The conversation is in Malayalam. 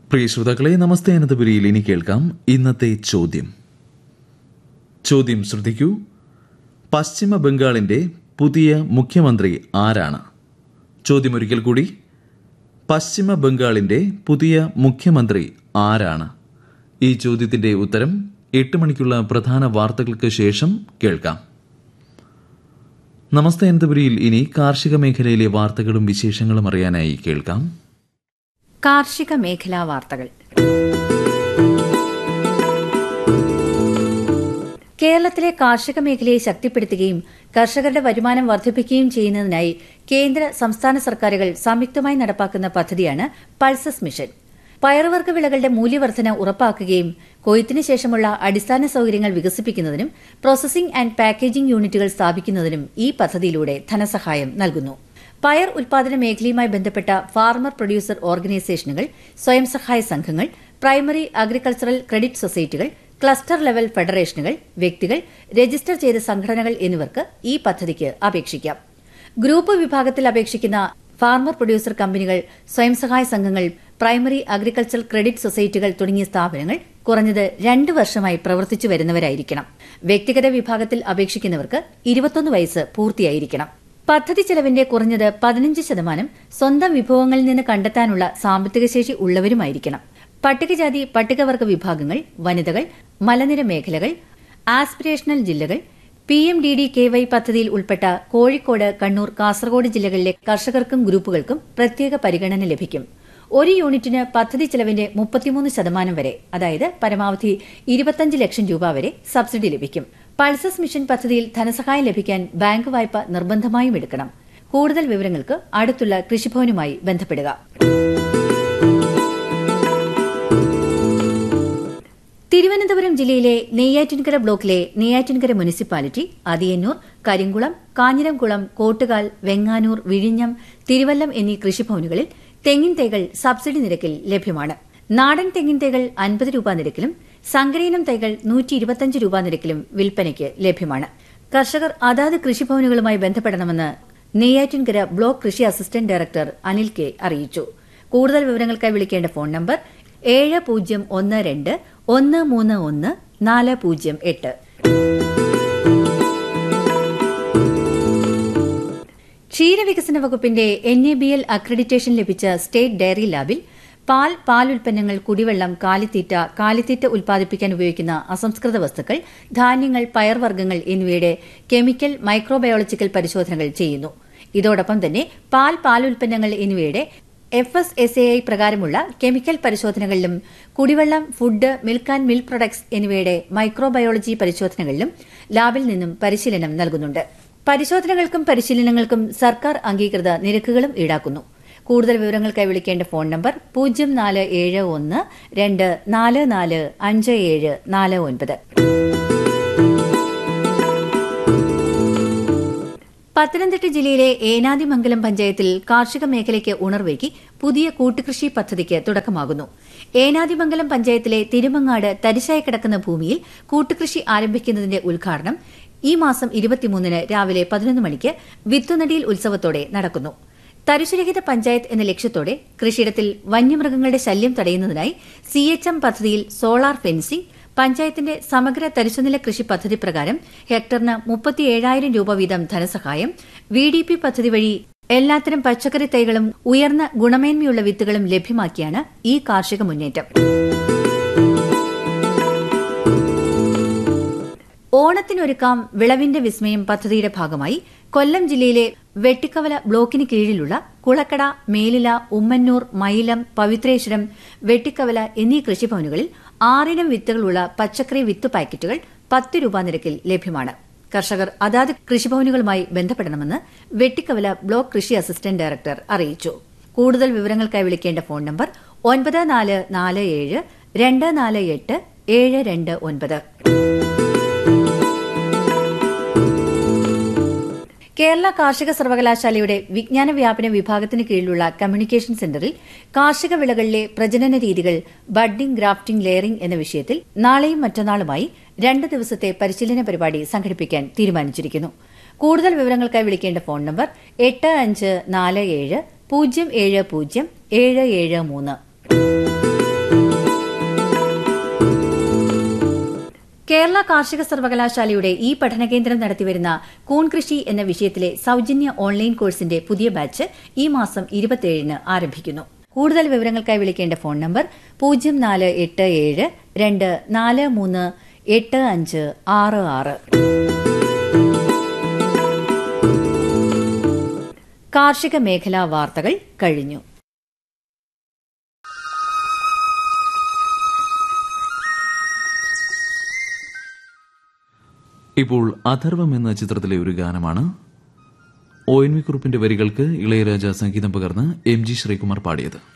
പ്രിയ ശ്രോതാക്കളെ നമസ്തേ അനന്തപുരിയിൽ ഇനി കേൾക്കാം ഇന്നത്തെ ചോദ്യം ചോദ്യം ശ്രദ്ധിക്കൂ പശ്ചിമ ബംഗാളിന്റെ പുതിയ മുഖ്യമന്ത്രി ആരാണ് ചോദ്യം ഒരിക്കൽ കൂടി പശ്ചിമ ബംഗാളിന്റെ പുതിയ മുഖ്യമന്ത്രി ആരാണ് ഈ ചോദ്യത്തിന്റെ ഉത്തരം എട്ട് മണിക്കുള്ള പ്രധാന വാർത്തകൾക്ക് ശേഷം കേൾക്കാം നമസ്തേ അനന്തപുരിയിൽ ഇനി കാർഷിക മേഖലയിലെ വാർത്തകളും വിശേഷങ്ങളും അറിയാനായി കേൾക്കാം കാർഷിക മേഖലാ വാർത്തകൾ കേരളത്തിലെ കാർഷിക മേഖലയെ ശക്തിപ്പെടുത്തുകയും കർഷകരുടെ വരുമാനം വർദ്ധിപ്പിക്കുകയും ചെയ്യുന്നതിനായി കേന്ദ്ര സംസ്ഥാന സർക്കാരുകൾ സംയുക്തമായി നടപ്പാക്കുന്ന പദ്ധതിയാണ് പൾസസ് മിഷൻ പയറുവർഗ്ഗ വിളകളുടെ മൂല്യവർദ്ധന ഉറപ്പാക്കുകയും കൊയ്ത്തിന് ശേഷമുള്ള അടിസ്ഥാന സൌകര്യങ്ങൾ വികസിപ്പിക്കുന്നതിനും പ്രോസസിംഗ് ആൻഡ് പാക്കേജിംഗ് യൂണിറ്റുകൾ സ്ഥാപിക്കുന്നതിനും ഈ പദ്ധതിയിലൂടെ ധനസഹായം നൽകുന്നു പയർ ഉൽപാദന മേഖലയുമായി ബന്ധപ്പെട്ട ഫാർമർ പ്രൊഡ്യൂസർ ഓർഗനൈസേഷനുകൾ സ്വയം സഹായ സംഘങ്ങൾ പ്രൈമറി അഗ്രികൾച്ചറൽ ക്രെഡിറ്റ് സൊസൈറ്റികൾ ക്ലസ്റ്റർ ലെവൽ ഫെഡറേഷനുകൾ വ്യക്തികൾ രജിസ്റ്റർ ചെയ്ത സംഘടനകൾ എന്നിവർക്ക് ഈ പദ്ധതിക്ക് അപേക്ഷിക്കാം ഗ്രൂപ്പ് വിഭാഗത്തിൽ അപേക്ഷിക്കുന്ന ഫാർമർ പ്രൊഡ്യൂസർ കമ്പനികൾ സ്വയം സഹായ സംഘങ്ങൾ പ്രൈമറി അഗ്രികൾച്ചറൽ ക്രെഡിറ്റ് സൊസൈറ്റികൾ തുടങ്ങിയ സ്ഥാപനങ്ങൾ കുറഞ്ഞത് രണ്ട് വർഷമായി പ്രവർത്തിച്ചു വരുന്നവരായിരിക്കണം വ്യക്തിഗത വിഭാഗത്തിൽ അപേക്ഷിക്കുന്നവർക്ക് ഇരുപത്തൊന്ന് വയസ്സ് പൂർത്തിയായിരിക്കണം പദ്ധതി ചെലവിന്റെ കുറഞ്ഞത് പതിനഞ്ച് ശതമാനം സ്വന്തം വിഭവങ്ങളിൽ നിന്ന് കണ്ടെത്താനുള്ള സാമ്പത്തിക ശേഷി ഉള്ളവരുമായിരിക്കണം പട്ടികജാതി പട്ടികവർഗ വിഭാഗങ്ങൾ വനിതകൾ മലനിര മേഖലകൾ ആസ്പിരേഷണൽ ജില്ലകൾ P M D D K Y പദ്ധതിയിൽ ഉൾപ്പെട്ട കോഴിക്കോട് കണ്ണൂർ കാസർഗോഡ് ജില്ലകളിലെ കർഷകർക്കും ഗ്രൂപ്പുകൾക്കും പ്രത്യേക പരിഗണന ലഭിക്കും ഒരു യൂണിറ്റിന് പദ്ധതി ചെലവിന്റെ മുപ്പത്തിമൂന്ന് ശതമാനം വരെ അതായത് പരമാവധി ഇരുപത്തഞ്ച് ലക്ഷം രൂപ വരെ സബ്സിഡി ലഭിക്കും പൾസസ് മിഷൻ പദ്ധതിയിൽ ധനസഹായം ലഭിക്കാൻ ബാങ്ക് വായ്പ നിർബന്ധമായും എടുക്കണം കൂടുതൽ വിവരങ്ങൾക്ക് അടുത്തുള്ള കൃഷിഭവനുമായി ബന്ധപ്പെടുക തിരുവനന്തപുരം ജില്ലയിലെ നെയ്യാറ്റിൻകര ബ്ലോക്കിലെ നെയ്യാറ്റിൻകര മുനിസിപ്പാലിറ്റി അതിയന്നൂർ കരിങ്കുളം കാഞ്ഞിരംകുളം കോട്ടുകാൽ വെങ്ങാനൂർ വിഴിഞ്ഞം തിരുവല്ലം എന്നീ കൃഷിഭവനുകളിൽ തെങ്ങിൻ തൈകൾ സബ്സിഡി നിരക്കിൽ ലഭ്യമാണ് നാടൻ തെങ്ങിൻ തൈകൾ അൻപത് രൂപ നിരക്കിലും സങ്കരയിനം തൈകൾ നൂറ്റി ഇരുപത്തിയഞ്ച് രൂപ നിരക്കിലും വിൽപ്പനയ്ക്ക് ലഭ്യമാണ് കർഷകർ അതാത് കൃഷിഭവനുകളുമായി ബന്ധപ്പെടണമെന്ന് നെയ്യാറ്റിൻകര ബ്ലോക്ക് കൃഷി അസിസ്റ്റന്റ് ഡയറക്ടർ അനിൽ കെ അറിയിച്ചു കൂടുതൽ വിവരങ്ങൾക്കായി വിളിക്കേണ്ട ഫോൺ നമ്പർ ഏഴ് പൂജ്യം ഒന്ന് രണ്ട് ഒന്ന് മൂന്ന് ഒന്ന് നാല് പൂജ്യം എട്ട് ക്ഷീരവികസന വകുപ്പിന്റെ N A B L accreditation ലഭിച്ച സ്റ്റേറ്റ് ഡയറി ലാബിൽ പാൽ പാൽ ഉൽപ്പന്നങ്ങൾ കുടിവെള്ളം കാലിത്തീറ്റ കാലിത്തീറ്റ ഉൽപ്പാദിപ്പിക്കാൻ ഉപയോഗിക്കുന്ന അസംസ്കൃത വസ്തുക്കൾ ധാന്യങ്ങൾ പയർവർഗ്ഗങ്ങൾ എന്നിവയുടെ കെമിക്കൽ മൈക്രോബയോളജിക്കൽ പരിശോധനകൾ ചെയ്യുന്നു ഇതോടൊപ്പം തന്നെ പാൽ പാൽ ഉൽപ്പന്നങ്ങൾ എന്നിവയുടെ F S S A I പ്രകാരമുള്ള കെമിക്കൽ പരിശോധനകളിലും കുടിവെള്ളം food milk and milk products എന്നിവയുടെ മൈക്രോബയോളജി പരിശോധനകളിലും ലാബിൽ നിന്നും പരിശീലനം നൽകുന്നുണ്ട് പരിശോധനകൾക്കും പരിശീലനങ്ങൾക്കും സർക്കാർ അംഗീകൃത നിരക്കുകളും ഈടാക്കുന്നു കൂടുതൽ വിവരങ്ങൾക്കായി വിളിക്കേണ്ട ഫോൺ നമ്പർ പൂജ്യം നാല് ഏഴ് ഒന്ന് രണ്ട് നാല് നാല് അഞ്ച് ഏഴ് നാല് ഒൻപത് പത്തനംതിട്ട ജില്ലയിലെ ഏനാദിമംഗലം പഞ്ചായത്തിൽ കാർഷിക മേഖലയ്ക്ക് ഉണർവേകി പുതിയ കൂട്ടുകൃഷി പദ്ധതിക്ക് തുടക്കമാകുന്നു ഏനാദിമംഗലം പഞ്ചായത്തിലെ തിരുമങ്ങാട് തരിശായി കിടക്കുന്ന ഭൂമിയിൽ കൂട്ടുകൃഷി ആരംഭിക്കുന്നതിന്റെ ഉദ്ഘാടനം ഈ മാസം ഇരുപത്തിമൂന്നിന് രാവിലെ പതിനൊന്ന് മണിക്ക് വിത്തുനടിയിൽ ഉത്സവത്തോടെ നടക്കുന്നു തരിശുരഹിത പഞ്ചായത്ത് എന്ന ലക്ഷ്യത്തോടെ കൃഷിയിടത്തിൽ വന്യമൃഗങ്ങളുടെ ശല്യം തടയുന്നതിനായി സി എച്ച് എം പദ്ധതിയിൽ സോളാർ ഫെൻസിംഗ് പഞ്ചായത്തിന്റെ സമഗ്ര തരിശുനില കൃഷി പദ്ധതി പ്രകാരം ഹെക്ടറിന് മുപ്പത്തിയേഴായിരം രൂപ വീതം ധനസഹായം വി ഡി പി പദ്ധതി വഴി എല്ലാത്തരം പച്ചക്കറി തൈകളും ഉയർന്ന ഗുണമേന്മയുള്ള വിത്തുകളും ലഭ്യമാക്കിയാണ് ഈ കാർഷിക മുന്നേറ്റം ഓണത്തിനൊരുക്കാം വിളവിന്റെ വിസ്മയം പദ്ധതിയുടെ ഭാഗമായി കൊല്ലം ജില്ലയിലെ വെട്ടിക്കവല ബ്ലോക്കിന് കീഴിലുള്ള കുളക്കട മേലില ഉമ്മന്നൂർ മയിലം പവിത്രേശ്വരം വെട്ടിക്കവല എന്നീ കൃഷിഭവനുകളിൽ ആറിനം വിത്തുകളുള്ള പച്ചക്കറി വിത്ത് പാക്കറ്റുകൾ പത്ത് രൂപ നിരക്കിൽ ലഭ്യമാണ് കർഷകർ അതാത് കൃഷിഭവനുകളുമായി ബന്ധപ്പെടണമെന്ന് വെട്ടിക്കവല ബ്ലോക്ക് കൃഷി അസിസ്റ്റന്റ് ഡയറക്ടർ അറിയിച്ചു കൂടുതൽ വിവരങ്ങൾക്കായി വിളിക്കേണ്ട ഫോൺ നമ്പർ ഒൻപത് നാല് നാല് ഏഴ് രണ്ട് നാല് എട്ട് ഏഴ് രണ്ട് ഒൻപത് കേരള കാർഷിക സർവകലാശാലയുടെ വിജ്ഞാന വ്യാപന വിഭാഗത്തിന് കീഴിലുള്ള കമ്മ്യൂണിക്കേഷൻ സെന്ററിൽ കാർഷിക വിളകളിലെ പ്രജനന രീതികൾ ബഡ്ഡിംഗ് ഗ്രാഫ്റ്റിംഗ് ലെയറിംഗ് എന്ന വിഷയത്തിൽ നാളെയും മറ്റന്നാളുമായി രണ്ട് ദിവസത്തെ പരിശീലന പരിപാടി സംഘടിപ്പിക്കാൻ തീരുമാനിച്ചിരിക്കുന്നു കൂടുതൽ വിവരങ്ങൾക്കായി വിളിക്കേണ്ട ഫോൺ നമ്പർ എട്ട് അഞ്ച് നാല് ഏഴ് പൂജ്യം ഏഴ് പൂജ്യം ഏഴ് ഏഴ് മൂന്ന് കേരള കാർഷിക സർവകലാശാലയുടെ ഈ പഠനകേന്ദ്രം നടത്തിവരുന്ന കൂൺ കൃഷി എന്ന വിഷയത്തിലെ സൌജന്യ ഓൺലൈൻ കോഴ്സിന്റെ പുതിയ ബാച്ച് ഈ മാസം ഇരുപത്തിയേഴിന് ആരംഭിക്കുന്നു കൂടുതൽ വിവരങ്ങൾക്കായി വിളിക്കേണ്ട ഫോൺ നമ്പർ പൂജ്യം നാല് എട്ട് ഏഴ് രണ്ട് നാല് മൂന്ന് എട്ട് അഞ്ച് ആറ് ആറ് കാർഷിക മേഖലാ വാർത്തകൾ കഴിഞ്ഞു ഇപ്പോൾ അഥർവം എന്ന ചിത്രത്തിലെ ഒരു ഗാനമാണ് ഒ എൻ വി കുറുപ്പിന്റെ വരികൾക്ക് ഇളയരാജ സംഗീതം പകർന്ന് എം ജി ശ്രീകുമാർ പാടിയത്